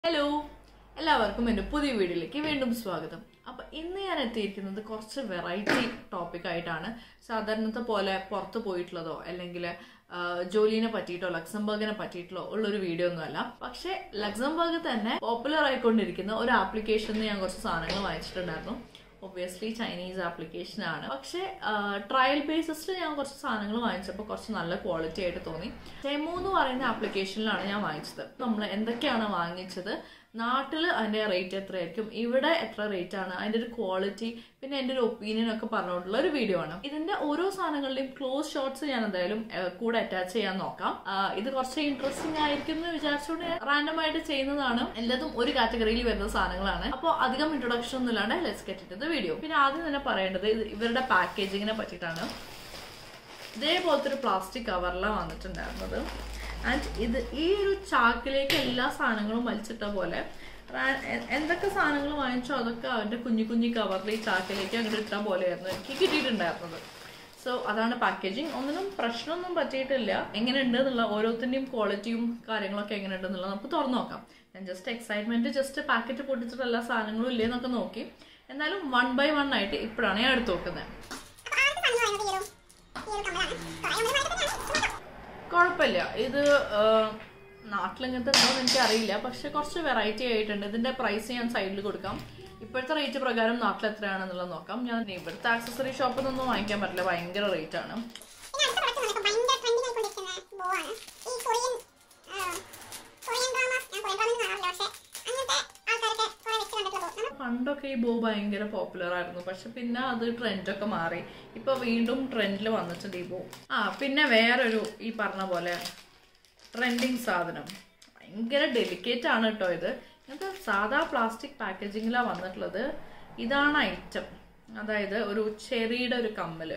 hello എല്ലാവർക്കും എൻ്റെ പുതിയ വീഡിയോയിലേക്ക് വീണ്ടും സ്വാഗതം അപ്പം ഇന്ന് ഞാൻ എത്തിയിരിക്കുന്നത് കുറച്ച് വെറൈറ്റി ടോപ്പിക് ആയിട്ടാണ് സാധാരണത്തെ പോലെ പുറത്ത് പോയിട്ടുള്ളതോ അല്ലെങ്കിൽ ജോലിനെ പറ്റിയിട്ടോ ലക്സംബർഗിനെ പറ്റിയിട്ടോ ഉള്ളൊരു വീഡിയോ ഒന്നുമല്ല പക്ഷേ ലക്സംബർഗ് തന്നെ പോപ്പുലർ ആയിക്കൊണ്ടിരിക്കുന്ന ഒരു ആപ്ലിക്കേഷനിൽ ഞാൻ കുറച്ച് സാധനങ്ങൾ വാങ്ങിച്ചിട്ടുണ്ടായിരുന്നു ഒബ്വിയസ്ലി ചൈനീസ് ആപ്ലിക്കേഷൻ ആണ് പക്ഷേ ട്രയൽ ബേസിസിൽ ഞാൻ കുറച്ച് സാധനങ്ങൾ വാങ്ങിച്ചപ്പോൾ കുറച്ച് നല്ല ക്വാളിറ്റി ആയിട്ട് തോന്നി ടെമോ എന്ന് പറയുന്ന ആപ്ലിക്കേഷനിലാണ് ഞാൻ വാങ്ങിച്ചത് നമ്മൾ എന്തൊക്കെയാണ് വാങ്ങിച്ചത് നാട്ടിൽ അതിൻ്റെ റേറ്റ് എത്രയായിരിക്കും ഇവിടെ എത്ര റേറ്റ് ആണ് അതിൻ്റെ ഒരു ക്വാളിറ്റി പിന്നെ എൻ്റെ ഒരു ഒപ്പീനിയൻ ഒക്കെ പറഞ്ഞുകൊണ്ടുള്ള ഒരു വീഡിയോ ആണ് ഇതിന്റെ ഓരോ സാധനങ്ങളുടെയും ക്ലോസ് ഷോട്ട്സ് ഞാൻ എന്തായാലും ഏഹ്, കൂടെ അറ്റാച്ച് ചെയ്യാൻ നോക്കാം ആ, ഇത് കുറച്ച് ഇൻട്രസ്റ്റിംഗ് ആയിരിക്കും എന്ന് വിചാരിച്ചുകൊണ്ട് ഞാൻ റാൻഡം ആയിട്ട് ചെയ്യുന്നതാണ് എല്ലാതും ഒരു കാറ്റഗറിയിൽ വരുന്ന സാധനങ്ങളാണ് അപ്പോൾ അധികം ഇൻട്രൊഡക്ഷൻ ഒന്നും ഇല്ലാണ്ട് ലെറ്റ്സ് ഗെറ്റ് ഇറ്റ് വീഡിയോ പിന്നെ ആദ്യം തന്നെ പറയേണ്ടത് ഇത് ഇവരുടെ പാക്കേജിങ്ങിനെ പറ്റിയിട്ടാണ് ഇതേപോലത്തെ ഒരു പ്ലാസ്റ്റിക് കവറിലാണ് വന്നിട്ടുണ്ടായിരുന്നത് ആൻഡ് ഇത് ഈ ഒരു ചാക്കിലേക്ക് എല്ലാ സാധനങ്ങളും വലിച്ചിട്ട പോലെ റാ- എ- എന്തൊക്കെ സാധനങ്ങൾ വാങ്ങിച്ചോ അതൊക്കെ അവന്റെ കുഞ്ഞു കുഞ്ഞു കവറിൽ ഈ ചാക്കിലേക്ക് അങ്ങോട്ട് ഇട്ട പോലെയായിരുന്നു എനിക്ക് കിട്ടിയിട്ടുണ്ടായിരുന്നത് സോ അതാണ് പാക്കേജിങ് ഒന്നിനും പ്രശ്നമൊന്നും പറ്റിയിട്ടില്ല എങ്ങനെയുണ്ട് എന്നുള്ള ഓരോത്തിൻ്റെയും ക്വാളിറ്റിയും കാര്യങ്ങളൊക്കെ എങ്ങനെയുണ്ട് എന്നുള്ളത് നമുക്ക് തുറന്നു നോക്കാം ഞാൻ ജസ്റ്റ് എക്സൈറ്റ്മെന്റ് ജസ്റ്റ് പാക്കറ്റ് പൊട്ടിച്ചിട്ട് എല്ലാ സാധനങ്ങളും ഇല്ലേ എന്നൊക്കെ നോക്കി എന്നാലും വൺ ബൈ വൺ ആയിട്ട് ഇപ്പോഴാണ് ഞാൻ എടുത്തു നോക്കുന്നത് കുഴപ്പമില്ല ഇത് നാട്ടിലിങ്ങനത്തെ ഉണ്ടോ എന്ന് എനിക്കറിയില്ല പക്ഷെ കുറച്ച് വെറൈറ്റി ആയിട്ടുണ്ട് ഇതിന്റെ പ്രൈസ് ഞാൻ സൈഡിൽ കൊടുക്കാം ഇപ്പോഴത്തെ റേറ്റ് പ്രകാരം നാട്ടിൽ എത്രയാണെന്നുള്ളത് നോക്കാം ഞാൻ ഇവിടുത്തെ ആക്സസറി ഷോപ്പിൽ നിന്നൊന്നും വാങ്ങിക്കാൻ പറ്റില്ല ഭയങ്കര റേറ്റ് ആണ് പണ്ടൊക്കെ ഈ ബോ ഭയങ്കര പോപ്പുലർ ആയിരുന്നു പക്ഷെ പിന്നെ അത് ട്രെൻഡൊക്കെ മാറി ഇപ്പൊ വീണ്ടും ട്രെൻഡിൽ വന്നിട്ടുണ്ട് ഈ ബോ ആ പിന്നെ വേറൊരു ഈ പറഞ്ഞ പോലെ ട്രെൻഡിങ് സാധനം ഭയങ്കര ഡെലിക്കേറ്റ് ആണ് കേട്ടോ ഇത് ഇങ്ങനത്തെ സാധാ പ്ലാസ്റ്റിക് പാക്കേജിങ്ങിലാണ് വന്നിട്ടുള്ളത് ഇതാണ് ഐറ്റം അതായത് ഒരു ചെറിയുടെ ഒരു കമ്മല്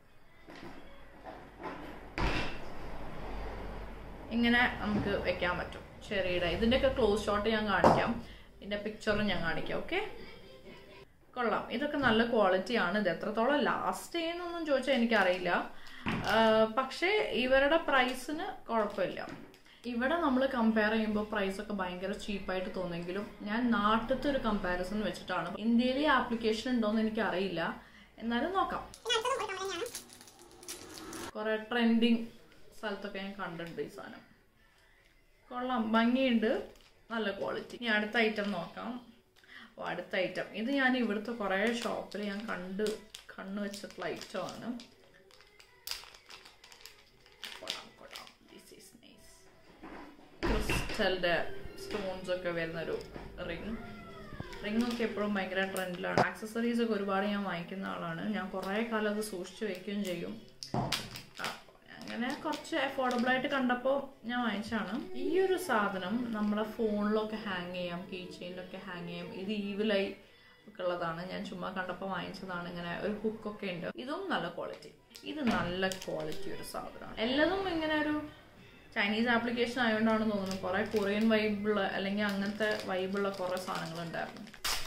ഇങ്ങനെ നമുക്ക് വെക്കാൻ പറ്റും ചെറിയുടെ ഇതിൻ്റെയൊക്കെ ക്ലോസ് ഷോട്ട് ഞാൻ കാണിക്കാം ഇതിൻ്റെ പിക്ചറും ഞാൻ കാണിക്കാം ഓക്കെ കൊള്ളാം ഇതൊക്കെ നല്ല ക്വാളിറ്റി ആണ് ഇത് എത്രത്തോളം ലാസ്റ്റ് ചെയ്യുന്നൊന്നും ചോദിച്ചാൽ എനിക്കറിയില്ല ആ, പക്ഷേ ഇവരുടെ പ്രൈസിന് കുഴപ്പമില്ല ഇവിടെ നമ്മൾ കമ്പയർ ചെയ്യുമ്പോൾ പ്രൈസ് ഒക്കെ ഭയങ്കര ചീപ്പായിട്ട് തോന്നുമെങ്കിലും ഞാൻ നാട്ടിലത്തെ ഒരു കമ്പാരിസൺ വെച്ചിട്ടാണ് ഇന്ത്യയിൽ ഈ ആപ്ലിക്കേഷൻ ഉണ്ടോയെന്ന് എനിക്ക് അറിയില്ല എന്നാലും നോക്കാം കുറെ ട്രെൻഡിങ് സ്ഥലത്തൊക്കെ ഞാൻ കണ്ടിട്ടുണ്ട് ഈ സാധനം കൊള്ളാം ഭംഗിയുണ്ട് നല്ല ക്വാളിറ്റി ഇനി അടുത്ത ഐറ്റം നോക്കാം ഓ അടുത്ത ഐറ്റം ഇത് ഞാൻ ഇവിടുത്തെ കുറേ ഷോപ്പിൽ ഞാൻ കണ്ട് കണ്ണു വെച്ചിട്ടുള്ള ഐറ്റമാണ് കൊള്ളാം കൊള്ളാം ദിസ് ഈസ് നൈസ് ക്രിസ്റ്റലിൻ്റെ സ്റ്റോൺസ് ഒക്കെ വരുന്നൊരു റിങ് റിംഗ് ഒക്കെ എപ്പോഴും ഭയങ്കര ട്രെൻഡിലാണ് ആക്സസറീസ് ഒക്കെ ഒരുപാട് ഞാൻ വാങ്ങിക്കുന്ന ആളാണ് ഞാൻ കുറേ കാലം അത് സൂക്ഷിച്ചു വെക്കുകയും ചെയ്യും ആ, അങ്ങനെ കുറച്ച് അഫോർഡബിൾ ആയിട്ട് കണ്ടപ്പോൾ ഞാൻ വാങ്ങിച്ചാണ് ഈ ഒരു സാധനം നമ്മളെ ഫോണിലൊക്കെ ഹാങ് ചെയ്യാം കീ ചെയിനിലൊക്കെ ഹാങ് ചെയ്യാം ഇത് ഈവിലായി ഒക്കെ ഉള്ളതാണ് ഞാൻ ചുമ്മാ കണ്ടപ്പോൾ വാങ്ങിച്ചതാണ് ഇങ്ങനെ ഒരു ഹുക്കൊക്കെ ഉണ്ട് ഇതും നല്ല ക്വാളിറ്റി ഇത് നല്ല ക്വാളിറ്റി ഒരു സാധനമാണ് എല്ലാതും ഇങ്ങനെ ഒരു ചൈനീസ് ആപ്ലിക്കേഷൻ ആയതുകൊണ്ടാണ് തോന്നുന്നു കുറെ കൊറിയൻ വൈബുള്ള അല്ലെങ്കിൽ അങ്ങനത്തെ വൈബുള്ള കുറെ സാധനങ്ങൾ ഉണ്ടായിരുന്നു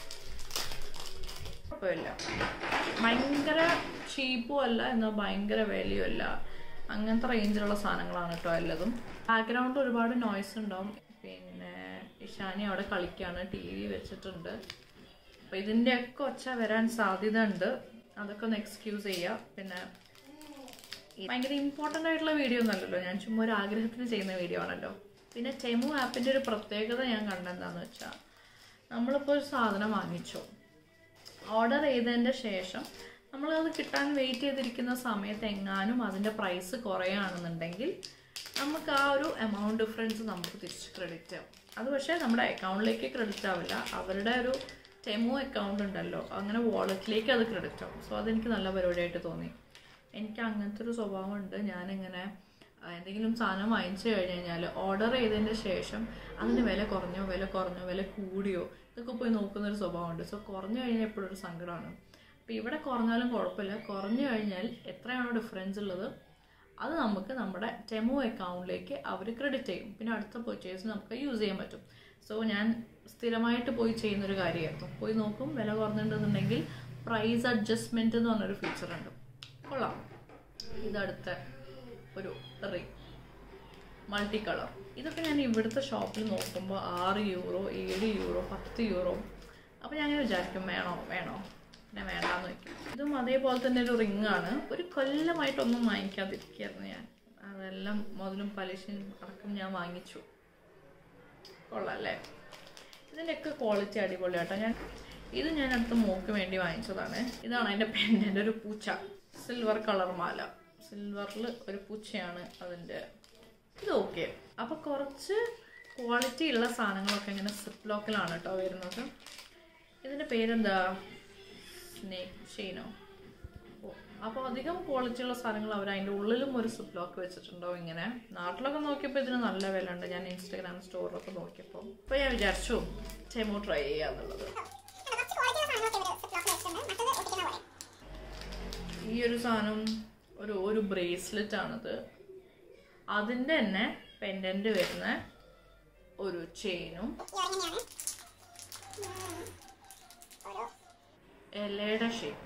കുഴപ്പമില്ല ഭയങ്കര ചീപ്പും അല്ല എന്നാൽ ഭയങ്കര വിലയും അല്ല അങ്ങനത്തെ റേഞ്ചിലുള്ള സാധനങ്ങളാണ് കേട്ടോ എല്ലാതും ബാക്ക്ഗ്രൗണ്ട് ഒരുപാട് നോയ്സ് ഉണ്ടാവും പിന്നെ ഇഷാനി അവിടെ കളിക്കാണ് ടി വി വെച്ചിട്ടുണ്ട് അപ്പം ഇതിൻ്റെയൊക്കെ ഒച്ച വരാൻ സാധ്യത ഉണ്ട് അതൊക്കെ ഒന്ന് എക്സ്ക്യൂസ് ചെയ്യുക പിന്നെ ഈ ഭയങ്കര ഇമ്പോർട്ടൻ്റ് ആയിട്ടുള്ള വീഡിയോ ഒന്നല്ലല്ലോ ഞാൻ ചുമ്മാ ഒരു ആഗ്രഹത്തിന് ചെയ്യുന്ന വീഡിയോ ആണല്ലോ പിന്നെ ടെമു ആപ്പിൻ്റെ ഒരു പ്രത്യേകത ഞാൻ കണ്ടെന്താന്ന് വെച്ചാൽ നമ്മളിപ്പോൾ ഒരു സാധനം വാങ്ങിച്ചു ഓർഡർ ചെയ്തതിൻ്റെ ശേഷം നമ്മളത് കിട്ടാൻ വെയിറ്റ് ചെയ്തിരിക്കുന്ന സമയത്ത് എങ്ങാനും അതിൻ്റെ പ്രൈസ് കുറയുകയാണെന്നുണ്ടെങ്കിൽ നമുക്ക് ആ ഒരു എമൗണ്ട് ഡിഫറൻസ് നമുക്ക് തിരിച്ച് ക്രെഡിറ്റ് ആവും അത് പക്ഷേ നമ്മുടെ അക്കൗണ്ടിലേക്ക് ക്രെഡിറ്റ് ആവില്ല അവരുടെ ഒരു ടെമോ അക്കൗണ്ട് ഉണ്ടല്ലോ അങ്ങനെ വാളറ്റിലേക്ക് അത് ക്രെഡിറ്റ് ആവും സോ അതെനിക്ക് നല്ല പരിപാടിയായിട്ട് തോന്നി എനിക്ക് അങ്ങനത്തെ ഒരു സ്വഭാവമുണ്ട് ഞാനിങ്ങനെ ആ, എന്തെങ്കിലും സാധനം വാങ്ങിച്ചു കഴിഞ്ഞ് കഴിഞ്ഞാൽ ഓർഡർ ചെയ്തതിൻ്റെ ശേഷം അതിന് വില കുറഞ്ഞോ വില കുറഞ്ഞോ വില കൂടിയോ ഇതൊക്കെ പോയി നോക്കുന്ന ഒരു സ്വഭാവമുണ്ട് സോ കുറഞ്ഞു കഴിഞ്ഞാൽ എപ്പോഴും ഒരു സങ്കടമാണ് അപ്പോൾ ഇവിടെ കുറഞ്ഞാലും കുഴപ്പമില്ല കുറഞ്ഞു കഴിഞ്ഞാൽ എത്രയാണോ ഡിഫറൻസ് ഉള്ളത് അത് നമുക്ക് നമ്മുടെ ടെമോ അക്കൗണ്ടിലേക്ക് അവർ ക്രെഡിറ്റ് ചെയ്യും പിന്നെ അടുത്ത പർച്ചേസിന് നമുക്ക് യൂസ് ചെയ്യാൻ പറ്റും സോ ഞാൻ സ്ഥിരമായിട്ട് പോയി ചെയ്യുന്നൊരു കാര്യമായിരുന്നു പോയി നോക്കും വില കുറഞ്ഞിട്ടുണ്ടെന്നുണ്ടെങ്കിൽ പ്രൈസ് അഡ്ജസ്റ്റ്മെൻറ്റ് എന്ന് പറഞ്ഞൊരു ഫീച്ചർ ഉണ്ട് കൊള്ളാം ഇതടുത്ത ഒരു റിങ് മൾട്ടി കളർ ഇതൊക്കെ ഞാൻ ഇവിടുത്തെ ഷോപ്പിൽ നോക്കുമ്പോൾ ആറ് യൂറോ ഏഴ് യൂറോ പത്ത് യൂറോ അപ്പോൾ ഞാൻ അങ്ങനെ വിചാരിക്കും വേണോ വേണോ പിന്നെ വേണ്ടാന്ന് വെക്കും ഇതും അതേപോലെ തന്നെ ഒരു റിംഗ് ആണ് ഒരു കൊല്ലമായിട്ടൊന്നും വാങ്ങിക്കാതിരിക്കുകയായിരുന്നു ഞാൻ അതെല്ലാം മുതലും പലിശയും അടക്കം ഞാൻ വാങ്ങിച്ചു കൊള്ളാം അല്ലേ ഇതിൻ്റെയൊക്കെ ക്വാളിറ്റി അടിപൊളിയാട്ടോ ഞാൻ ഇത് ഞാൻ അടുത്ത മോക്ക് വേണ്ടി വാങ്ങിച്ചതാണ് ഇതാണ് അതിൻ്റെ പെണ്ണിൻ്റെ ഒരു പൂച്ച സിൽവർ കളർ മാല സിൽവറിൽ ഒരു പൂച്ചയാണ് അതിൻ്റെ ഇത് ഓക്കെ അപ്പോൾ കുറച്ച് ക്വാളിറ്റി ഉള്ള സാധനങ്ങളൊക്കെ ഇങ്ങനെ സിപ്പ് ലോക്കിലാണ് കേട്ടോ വരുന്നത് ഇതിൻ്റെ പേരെന്താ സ്നേക് ഷെയ്നോ ഓ അപ്പോൾ അധികം ക്വാളിറ്റി ഉള്ള സാധനങ്ങൾ അവർ അതിൻ്റെ ഉള്ളിലും ഒരു സിപ്പ് ലോക്ക് വെച്ചിട്ടുണ്ടാവും ഇങ്ങനെ നാട്ടിലൊക്കെ നോക്കിയപ്പോൾ ഇതിന് നല്ല വില ഉണ്ട് ഞാൻ ഇൻസ്റ്റാഗ്രാം സ്റ്റോറിലൊക്കെ നോക്കിയപ്പോൾ അപ്പോൾ ഞാൻ വിചാരിച്ചു ചെമോ ട്രൈ ചെയ്യാന്നുള്ളത് ഈ ഒരു സാധനം ഒരു ഒരു ബ്രേസ്ലെറ്റ് ആണിത് അതിൻ്റെ തന്നെ പെൻഡൻറ്റ് വരുന്ന ഒരു ചെയിനും ഇലയുടെ ഷേപ്പ്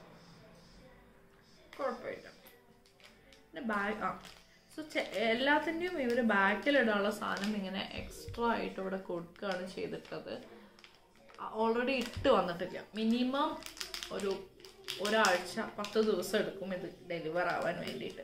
കുഴപ്പമില്ല പിന്നെ ബാഗ് ആ സോ എല്ലാത്തിൻ്റെയും ഇവർ ബാക്കിലിടാനുള്ള സാധനം ഇങ്ങനെ എക്സ്ട്രാ ആയിട്ട് ഇവിടെ കൊടുക്കുകയാണ് ചെയ്തിട്ടത് ഓൾറെഡി ഇട്ട് വന്നിട്ടില്ല മിനിമം ഒരു ഒരാഴ്ച പത്ത് ദിവസം എടുക്കും ഇത് ഡെലിവർ ആവാൻ വേണ്ടിയിട്ട്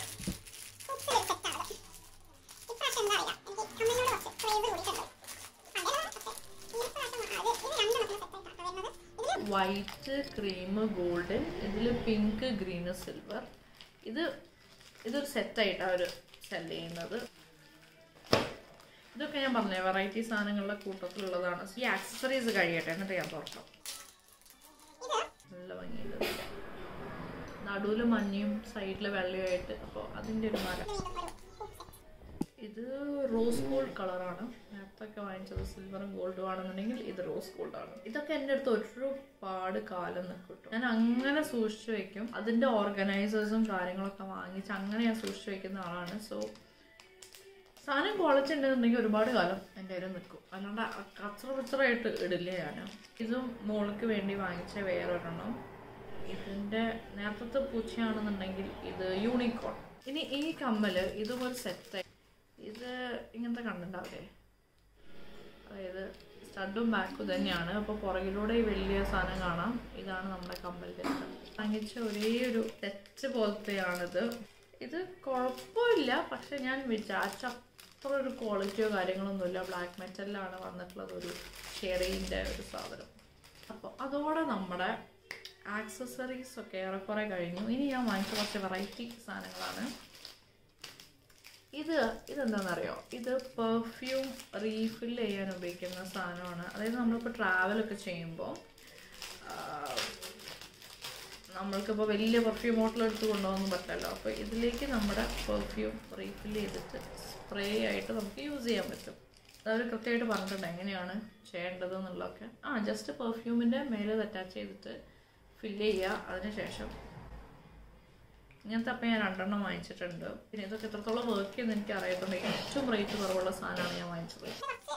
വൈറ്റ് ക്രീം ഗോൾഡ് ഇതിൽ പിങ്ക് ഗ്രീന് സിൽവർ ഇത് ഇതൊരു സെറ്റായിട്ടാണ് അവർ സെല് ചെയ്യുന്നത് ഇതൊക്കെ ഞാൻ പറഞ്ഞേ വെറൈറ്റി സാധനങ്ങളുടെ കൂട്ടത്തിലുള്ളതാണ് ഈ ആക്സസറീസ് കഴിയട്ടെ എന്നിട്ട് ഞാൻ തുറക്കാം നല്ല ഭംഗിയുണ്ട് നടുവിൽ മഞ്ഞയും സൈഡിൽ വെള്ളയുമായിട്ട് അപ്പോൾ അതിൻ്റെ ഒരു മരം ഇത് റോസ് ഗോൾഡ് കളറാണ് നേരത്തൊക്കെ വാങ്ങിച്ചത് സിൽവറും ഗോൾഡും ആണെന്നുണ്ടെങ്കിൽ ഇത് റോസ് ഗോൾഡ് ആണ് ഇതൊക്കെ എൻ്റെ അടുത്ത് ഒരുപാട് കാലം നിൽക്കും കേട്ടോ ഞാൻ അങ്ങനെ സൂക്ഷിച്ചു വെക്കും അതിൻ്റെ ഓർഗനൈസേഴ്സും കാര്യങ്ങളൊക്കെ വാങ്ങിച്ച് അങ്ങനെ ഞാൻ സൂക്ഷിച്ചു വെക്കുന്ന ആളാണ് സോ സാധനം ക്വാളിറ്റി ഉണ്ടെന്നുണ്ടെങ്കിൽ ഒരുപാട് കാലം എൻ്റെ കയ്യിൽ നിൽക്കും അല്ലാണ്ട് കച്ചറ പിച്ചറായിട്ട് ഇടില്ല ഞാൻ ഇതും മോൾക്ക് വേണ്ടി വാങ്ങിച്ച വേറൊരെണ്ണം ഇതിൻ്റെ നേരത്തെ പൂച്ചയാണെന്നുണ്ടെങ്കിൽ ഇത് യൂണിക്കോൺ ഇനി ഈ കമ്മൽ ഇതും ഒരു സെറ്റ് ഇത് ഇങ്ങനത്തെ കണ്ടിട്ടുണ്ടാവില്ലേ അതായത് സ്റ്റഡും ബാക്കും തന്നെയാണ് അപ്പോൾ പുറകിലൂടെ ഈ വലിയ സാധനം കാണാം ഇതാണ് നമ്മുടെ കമ്മലിൻ്റെ വാങ്ങിച്ച ഒരേ ഒരു സെറ്റ് പോലത്തെയാണിത് ഇത് കുഴപ്പമില്ല പക്ഷെ ഞാൻ വിചാരിച്ച അത്ര ഒരു ക്വാളിറ്റിയോ കാര്യങ്ങളൊന്നുമില്ല ബ്ലാക്ക് മെറ്റലിലാണ് വന്നിട്ടുള്ളത് ഒരു ഷെറിൻ്റെ ഒരു സാധനം അപ്പോൾ അതോടെ നമ്മുടെ ആക്സസറീസ് ഒക്കെ ഏറെക്കുറെ കഴിഞ്ഞു ഇനി ഞാൻ വാങ്ങിച്ച കുറച്ച് വെറൈറ്റി സാധനങ്ങളാണ് ഇത് ഇതെന്താണെന്നറിയോ ഇത് പെർഫ്യൂം റീഫിൽ ചെയ്യാൻ ഉപയോഗിക്കുന്ന സാധനമാണ് അതായത് നമ്മളിപ്പോൾ ട്രാവലൊക്കെ ചെയ്യുമ്പോൾ നമ്മൾക്കിപ്പോൾ വലിയ പെർഫ്യൂം ബോട്ടിൽ എടുത്ത് കൊണ്ടുപോകാൻ പറ്റില്ലല്ലോ അപ്പോൾ ഇതിലേക്ക് നമ്മുടെ പെർഫ്യൂം റീഫിൽ ചെയ്തിട്ട് സ്പ്രേ ആയിട്ട് നമുക്ക് യൂസ് ചെയ്യാൻ പറ്റും അവർ കൃത്യമായിട്ട് പറഞ്ഞിട്ടുണ്ട് എങ്ങനെയാണ് ചെയ്യേണ്ടത് എന്നുള്ളതൊക്കെ ആ ജസ്റ്റ് പെർഫ്യൂമിൻ്റെ മേലെ അറ്റാച്ച് ചെയ്തിട്ട് ഫില്ല് ചെയ്യുക അതിനുശേഷം ഇങ്ങനത്തെ അപ്പം ഞാൻ രണ്ടെണ്ണം വാങ്ങിച്ചിട്ടുണ്ട് പിന്നെ ഇതൊക്കെ എത്രത്തോളം വർക്ക് ചെയ്യുന്ന എനിക്ക് അറിയത്തുണ്ട് ഏറ്റവും റേറ്റ് കുറവുള്ള സാധനമാണ് ഞാൻ വാങ്ങിച്ചത്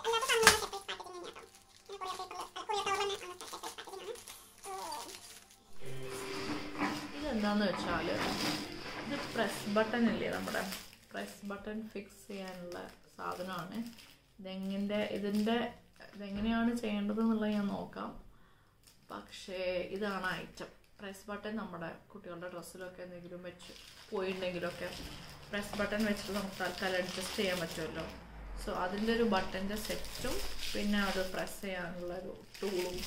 ഇതെന്താന്ന് വെച്ചാൽ ഇത് പ്രസ് ബട്ടൺ ഇല്ലേ നമ്മുടെ പ്രസ് ബട്ടൺ ഫിക്സ് ചെയ്യാനുള്ള സാധനമാണ് ഇതെങ്ങനെ ഇതിൻ്റെ ഇതെങ്ങനെയാണ് ചെയ്യേണ്ടത് എന്നുള്ളത് ഞാൻ നോക്കാം പക്ഷേ ഇതാണ് ഐറ്റം പ്രസ് ബട്ടൺ നമ്മുടെ കുട്ടികളുടെ ഡ്രസ്സിലൊക്കെ എന്തെങ്കിലും വെച്ച് പോയിട്ടുണ്ടെങ്കിലൊക്കെ പ്രസ് ബട്ടൺ വെച്ചിട്ട് നമുക്ക് തൽക്കാലം അഡ്ജസ്റ്റ് ചെയ്യാൻ പറ്റുമല്ലോ സോ അതിൻ്റെ ഒരു ബട്ടൻ്റെ സെറ്റും പിന്നെ അത് പ്രസ് ചെയ്യാനുള്ള ഒരു ടൂളും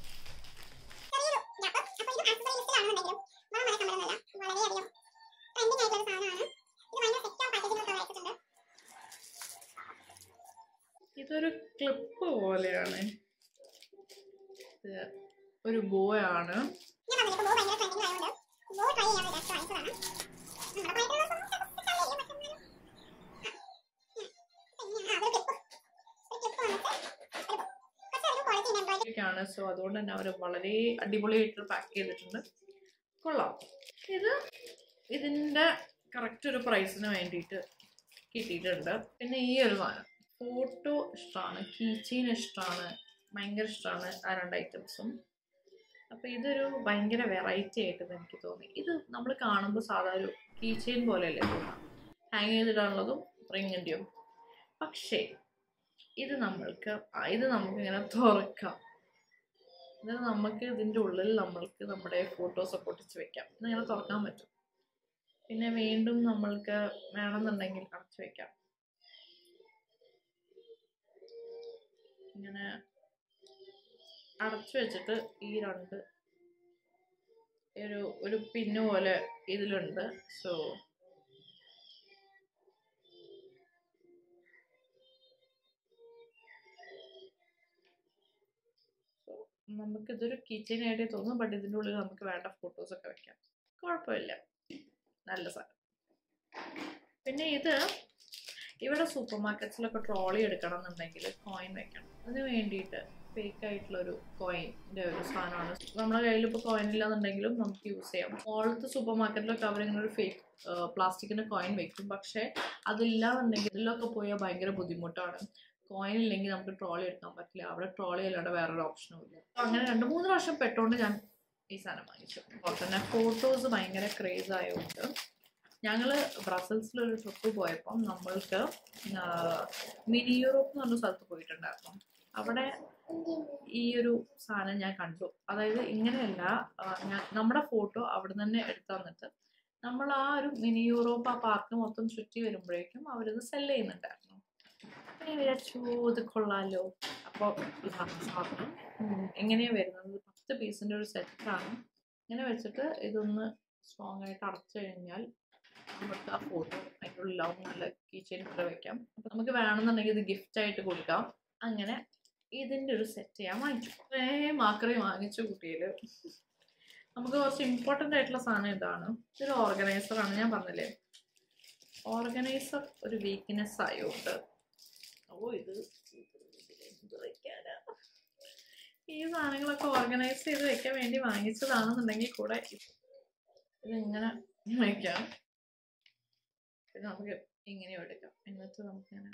ഇതൊരു ക്ലിപ്പ് പോലെയാണ് ഇത് ഒരു ബോ ആണ് ആണ് സോ അതുകൊണ്ട് തന്നെ അവർ വളരെ അടിപൊളിയായിട്ട് പാക്ക് ചെയ്തിട്ടുണ്ട് കൊള്ളാം ഇത് ഇതിൻ്റെ കറക്റ്റ് ഒരു പ്രൈസിന് വേണ്ടിയിട്ട് കിട്ടിയിട്ടുണ്ട് പിന്നെ ഈ ഒരു സാധനം ഫോട്ടോ ഇഷ്ടമാണ് കീച്ചീൻ ഇഷ്ടമാണ് ഭയങ്കര ഇഷ്ടമാണ് ആ രണ്ട് ഐറ്റംസും അപ്പോൾ ഇതൊരു ഭയങ്കര വെറൈറ്റി ആയിട്ട് എനിക്ക് തോന്നി ഇത് നമ്മൾ കാണുമ്പോൾ സാധാ ഒരു കീ ചെയിൻ പോലെയല്ലേ തോന്നാം ഹാങ് ചെയ്തിടാനുള്ളതും റിങ്ങിൻ്റെയും പക്ഷേ ഇത് നമ്മൾക്ക് ആ, ഇത് നമുക്ക് ഇങ്ങനെ തുറക്കാം ഇത് നമുക്ക് ഇതിൻ്റെ ഉള്ളിൽ നമ്മൾക്ക് നമ്മുടെ ഫോട്ടോസൊക്കെ ഒട്ടിച്ച് വെക്കാം ഇതിങ്ങനെ തുറക്കാൻ പറ്റും പിന്നെ വീണ്ടും നമ്മൾക്ക് വേണമെന്നുണ്ടെങ്കിൽ അടച്ചു വെക്കാം ഇങ്ങനെ അടച്ചു വെച്ചിട്ട് ഈ രണ്ട് ഒരു ഒരു പിന്ന് പോലെ ഇതിലുണ്ട് സോ നമുക്കിതൊരു കിച്ചൺ ആയിട്ട് തോന്നും ബട്ട് ഇതിൻ്റെ ഉള്ളിൽ നമുക്ക് വേണ്ട ഫോട്ടോസ് ഒക്കെ വെക്കാം കുഴപ്പമില്ല നല്ല സാധനം പിന്നെ ഇത് ഇവിടെ സൂപ്പർ മാർക്കറ്റ്സിലൊക്കെ ട്രോളി എടുക്കണം എന്നുണ്ടെങ്കിൽ കോയിൻ വെക്കണം അതിന് വേണ്ടിയിട്ട് ഫേക്ക് ആയിട്ടുള്ള ഒരു കോയിൻ്റെ ഒരു സാധനമാണ് നമ്മുടെ കയ്യിൽ ഇപ്പോൾ കോയിൻ ഇല്ലാന്നുണ്ടെങ്കിലും നമുക്ക് യൂസ് ചെയ്യാം മോളത്തെ സൂപ്പർ മാർക്കറ്റിലൊക്കെ അവരിങ്ങനെ ഒരു ഫേക്ക് പ്ലാസ്റ്റിക്കിൻ്റെ കോയിൻ വെക്കും പക്ഷേ അതില്ലാന്നുണ്ടെങ്കിൽ ഇതിലൊക്കെ പോയാൽ ഭയങ്കര ബുദ്ധിമുട്ടാണ് കോയിൻ ഇല്ലെങ്കിൽ നമുക്ക് ട്രോളി എടുക്കാൻ പറ്റില്ല അവിടെ ട്രോളി അല്ലാണ്ട് വേറൊരു ഓപ്ഷനും ഇല്ല അപ്പൊ അങ്ങനെ രണ്ട് മൂന്ന് പ്രാവശ്യം പെട്ടോണ്ട് ഞാൻ ഈ സാധനം വാങ്ങിച്ചു അപ്പോൾ തന്നെ ഫോട്ടോസ് ഭയങ്കര ക്രേസ് ആയതുകൊണ്ട് ഞങ്ങൾ ബ്രസൽസിലൊരു ട്രിപ്പ് പോയപ്പം നമ്മൾക്ക് മിനി യൂറോപ്പ് എന്ന് പറഞ്ഞ സ്ഥലത്ത് പോയിട്ടുണ്ടായിരുന്നു അവിടെ ഈ ഒരു സാധനം ഞാൻ കണ്ടു അതായത് ഇങ്ങനെയല്ല ആ, ഞാൻ- നമ്മുടെ ഫോട്ടോ അവിടെ തന്നെ എടുത്തു തന്നിട്ട് നമ്മൾ ആ ഒരു മിനി യൂറോപ്പ് ആ പാർക്ക് മൊത്തം ചുറ്റി വരുമ്പോഴേക്കും അവരിത് സെല് ചെയ്യുന്നുണ്ടായിരുന്നു അപ്പൊ ഞാൻ വിചാരിച്ചു ഇത് കൊള്ളാലോ അപ്പോൾ ഇതാണ് സാധനം ഉം, എങ്ങനെയാ വരുന്നത് പത്ത് പീസിന്റെ ഒരു സെറ്റാണ് ഇങ്ങനെ വെച്ചിട്ട് ഇതൊന്ന് സ്ട്രോങ് ആയിട്ട് അടച്ചു കഴിഞ്ഞാൽ നമുക്ക് ആ ഫോട്ടോ അതിൻ്റെ ഉള്ളിലാവും നല്ല കീച്ചെയിൻ ഇട്ട് വെക്കാം അപ്പൊ നമുക്ക് വേണമെന്നുണ്ടെങ്കിൽ ഇത് ഗിഫ്റ്റ് ആയിട്ട് കൊടുക്കാം അങ്ങനെ ഇതിന്റെ ഒരു സെറ്റ് ഞാൻ വാങ്ങിച്ചു കുറേ മാക്കറി വാങ്ങിച്ചു കുട്ടിയിൽ നമുക്ക് കുറച്ച് ഇമ്പോർട്ടൻ്റ് ആയിട്ടുള്ള സാധനം ഇതാണ് ഇതൊരു ഓർഗനൈസർ ആണ് ഞാൻ പറഞ്ഞില്ലേ ഓർഗനൈസർ ഒരു വീക്ക്നെസ് ആയതുകൊണ്ട് ഓ ഇത് എന്ത് വെക്കാനാ ഈ സാധനങ്ങളൊക്കെ ഓർഗനൈസ് ചെയ്ത് വെക്കാൻ വേണ്ടി വാങ്ങിച്ചതാണെന്നുണ്ടെങ്കിൽ കൂടെ ഇതിങ്ങനെ വെക്കാം പിന്നെ നമുക്ക് ഇങ്ങനെ എടുക്കാം എന്നിട്ട് നമുക്കിങ്ങനെ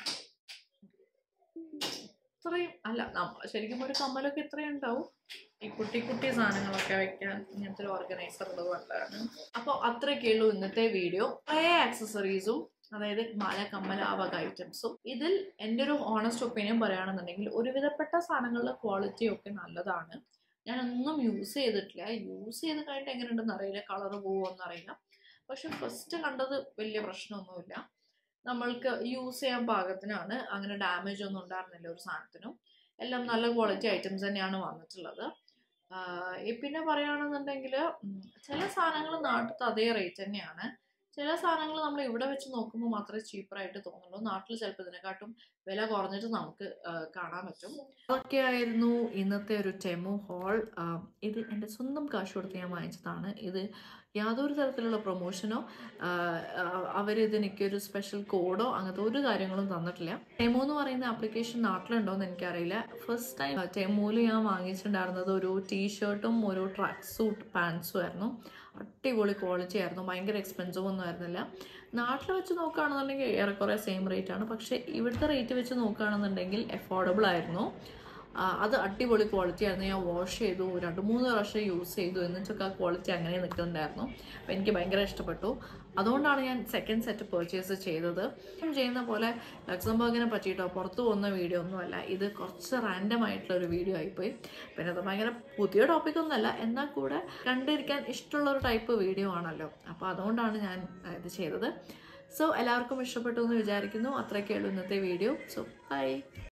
ഇത്രയും അല്ല നമ്മൾ ശരിക്കും ഒരു കമ്മലൊക്കെ ഇത്രയും ഉണ്ടാവും ഈ കുട്ടി കുട്ടി സാധനങ്ങളൊക്കെ വെക്കാൻ ഇങ്ങനത്തെ ഒരു ഓർഗനൈസർ ഉള്ളത് നല്ലതാണ് അപ്പോൾ അത്രയൊക്കെ ഉള്ളൂ ഇന്നത്തെ വീഡിയോ കുറേ ആക്സസറീസും അതായത് മാല കമ്മല ആ വക ഐറ്റംസും ഇതിൽ എൻ്റെ ഒരു ഓണസ്റ്റ് ഒപ്പീനിയൻ പറയുകയാണെന്നുണ്ടെങ്കിൽ ഒരുവിധപ്പെട്ട സാധനങ്ങളുടെ ക്വാളിറ്റി ഒക്കെ നല്ലതാണ് ഞാനൊന്നും യൂസ് ചെയ്തിട്ടില്ല യൂസ് ചെയ്ത് കഴിഞ്ഞിട്ട് എങ്ങനെയുണ്ടെന്ന് അറിയില്ല കളർ പോകുമെന്ന് അറിയില്ല പക്ഷെ ഫസ്റ്റ് കണ്ടത് വലിയ പ്രശ്നമൊന്നുമില്ല നമ്മൾക്ക് യൂസ് ചെയ്യാൻ പാകത്തിനാണ് അങ്ങനെ ഡാമേജ് ഒന്നും ഉണ്ടായിരുന്നില്ല ഒരു സാധനത്തിനും എല്ലാം നല്ല ക്വാളിറ്റി ഐറ്റംസ് തന്നെയാണ് വന്നിട്ടുള്ളത് ആഹ് ഈ പിന്നെ പറയുകയാണെന്നുണ്ടെങ്കിൽ ചില സാധനങ്ങൾ നാട്ടിലത്തെ അതേ റേറ്റ് തന്നെയാണ് ചില സാധനങ്ങൾ നമ്മൾ ഇവിടെ വെച്ച് നോക്കുമ്പോൾ മാത്രമേ ചീപ്പറായിട്ട് തോന്നുള്ളൂ നാട്ടിൽ ചിലപ്പോൾ ഇതിനെക്കാട്ടും വില കുറഞ്ഞിട്ട് നമുക്ക് ആഹ് കാണാൻ പറ്റും അതൊക്കെയായിരുന്നു ഇന്നത്തെ ഒരു ടെമോ ഹോൾ ഇത് എൻ്റെ സ്വന്തം കാശ് കൊടുത്ത് ഞാൻ വാങ്ങിച്ചതാണ് ഇത് യാതൊരു തരത്തിലുള്ള പ്രൊമോഷനോ അവരിത് എനിക്കൊരു സ്പെഷ്യൽ കോഡോ അങ്ങനത്തെ ഒരു കാര്യങ്ങളും തന്നിട്ടില്ല ടെമോ എന്ന് പറയുന്ന ആപ്ലിക്കേഷൻ നാട്ടിലുണ്ടോ എന്ന് എനിക്കറിയില്ല ഫസ്റ്റ് ടൈം ടെമോയിൽ ഞാൻ വാങ്ങിച്ചിട്ടുണ്ടായിരുന്നത് ഒരു ടീഷർട്ടും ഒരു ട്രാക്ക് സൂട്ട് പാൻസും ആയിരുന്നു അടിപൊളി ക്വാളിറ്റി ആയിരുന്നു ഭയങ്കര എക്സ്പെൻസീവ് ഒന്നും ആയിരുന്നില്ല നാട്ടിൽ വെച്ച് നോക്കുകയാണെന്നുണ്ടെങ്കിൽ ഏറെക്കുറെ സെയിം റേറ്റ് ആണ് പക്ഷേ ഇവിടുത്തെ റേറ്റ് വെച്ച് നോക്കുകയാണെന്നുണ്ടെങ്കിൽ അഫോർഡബിൾ ആയിരുന്നു ആ, അത് അടിപൊളി ക്വാളിറ്റി ആയിരുന്നു ഞാൻ വാഷ് ചെയ്തു രണ്ട് മൂന്ന് പ്രാവശ്യം യൂസ് ചെയ്തു എന്നിട്ടൊക്കെ ആ ക്വാളിറ്റി അങ്ങനെ നിൽക്കുന്നുണ്ടായിരുന്നു അപ്പോൾ എനിക്ക് ഭയങ്കര ഇഷ്ടപ്പെട്ടു അതുകൊണ്ടാണ് ഞാൻ സെക്കൻഡ് സെറ്റ് പർച്ചേസ് ചെയ്തത് ഞാൻ ചെയ്യുന്ന പോലെ ലക്സംബർഗിനെ പറ്റിയിട്ടോ പുറത്തു പോകുന്ന വീഡിയോ ഒന്നുമല്ല ഇത് കുറച്ച് റാൻഡം ആയിട്ടുള്ള ഒരു വീഡിയോ ആയിപ്പോയി പിന്നെ അത് ഭയങ്കര പുതിയ ടോപ്പിക് ഒന്നുമല്ല എന്നാൽ കൂടെ കണ്ടിരിക്കാൻ ഇഷ്ടമുള്ള ഒരു ടൈപ്പ് വീഡിയോ ആണല്ലോ അപ്പോൾ അതുകൊണ്ടാണ് ഞാൻ ആ, ഇത് ചെയ്തത് സോ എല്ലാവർക്കും ഇഷ്ടപ്പെട്ടു എന്ന് വിചാരിക്കുന്നു അത്രയൊക്കെ ഉള്ളൂ ഇന്നത്തെ വീഡിയോ സോ ബൈ